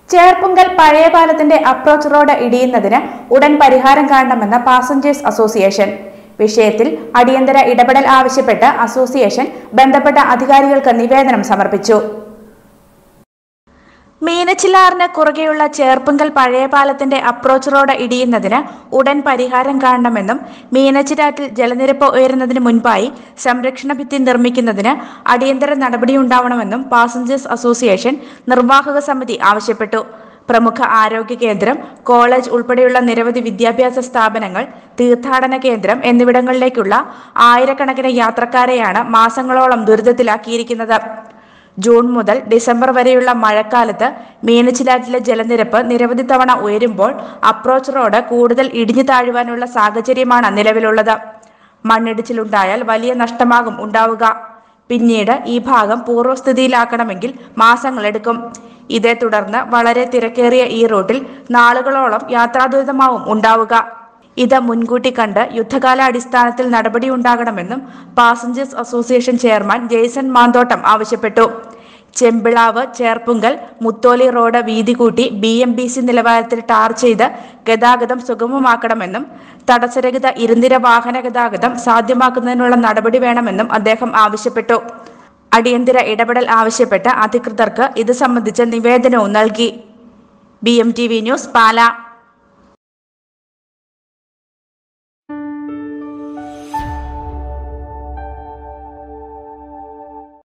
ചേർപ്പുങ്കൽ പഴയ പാലത്തിന്റെ approach road ഇടിയുന്നതിന് ഉടൻ പരിഹാരം കാണണമെന്ന് പാസഞ്ചേഴ്സ് അസോസിയേഷൻ വിഷയത്തിൽ അടിയന്തര ഇടപെടൽ ആവശ്യപ്പെട്ട് അസോസിയേഷൻ ബന്ധപ്പെട്ട അധികാരികൾക്ക് നിവേദനം സമർപ്പിച്ചു മീനച്ചിലാറിന് കുറുകെയുള്ള ചേർപ്പുങ്കൽ പഴയ പാലത്തിന്റെ അപ്രോച്ച് റോഡ് ഇടിയുന്നതിന് ഉടൻ പരിഹാരം കാണണമെന്നും മീനച്ചിലാറ്റിൽ ജലനിരപ്പ് ഉയരുന്നതിന് മുൻപായി സംരക്ഷണ ഭിത്തി നിർമ്മിക്കുന്നതിന് അടിയന്തര നടപടിയുണ്ടാവണമെന്നും പാസഞ്ചേഴ്സ് അസോസിയേഷൻ നിർവാഹക സമിതി ആവശ്യപ്പെട്ടു പ്രമുഖ ആരോഗ്യ കേന്ദ്രം കോളേജ് ഉൾപ്പെടെയുള്ള നിരവധി വിദ്യാഭ്യാസ സ്ഥാപനങ്ങൾ തീർത്ഥാടന കേന്ദ്രം എന്നിവിടങ്ങളിലേക്കുള്ള ആയിരക്കണക്കിന് യാത്രക്കാരെയാണ് മാസങ്ങളോളം ദുരിതത്തിലാക്കിയിരിക്കുന്നത് ജൂൺ മുതൽ ഡിസംബർ വരെയുള്ള മഴക്കാലത്ത് മീനച്ചിലാറ്റിലെ ജലനിരപ്പ് നിരവധി തവണ ഉയരുമ്പോൾ അപ്രോച്ച് റോഡ് കൂടുതൽ ഇടിഞ്ഞു താഴുവാനുള്ള സാഹചര്യമാണ് നിലവിലുള്ളത് മണ്ണിടിച്ചിലുണ്ടായാൽ വലിയ നഷ്ടമാകും ഉണ്ടാവുക പിന്നീട് ഈ ഭാഗം പൂർവ്വസ്ഥിതിയിലാക്കണമെങ്കിൽ മാസങ്ങളെടുക്കും ഇതേ തുടർന്ന് വളരെ തിരക്കേറിയ ഈ റൂട്ടിൽ നാളുകളോളം യാത്രാദുരിതമാവും ഉണ്ടാവുക ഇത് മുൻകൂട്ടി കണ്ട് യുദ്ധകാലാടിസ്ഥാനത്തിൽ നടപടിയുണ്ടാകണമെന്നും passengers association chairman Jaison Manthottam ആവശ്യപ്പെട്ടു ചെമ്പിളാവ് ചേർപ്പുങ്കൽ മുത്തോലി റോഡ് വീതി കൂട്ടി ബി എം ബി സി നിലവാരത്തിൽ ടാർ ചെയ്ത് ഗതാഗതം സുഗമമാക്കണമെന്നും തടസ്സരഹിത ഇരുനിര വാഹന ഗതാഗതം സാധ്യമാക്കുന്നതിനുള്ള നടപടി വേണമെന്നും അദ്ദേഹം ആവശ്യപ്പെട്ടു അടിയന്തര ഇടപെടൽ ആവശ്യപ്പെട്ട് അധികൃതർക്ക് ഇത് സംബന്ധിച്ച നിവേദനവും നൽകി B M T V news പാല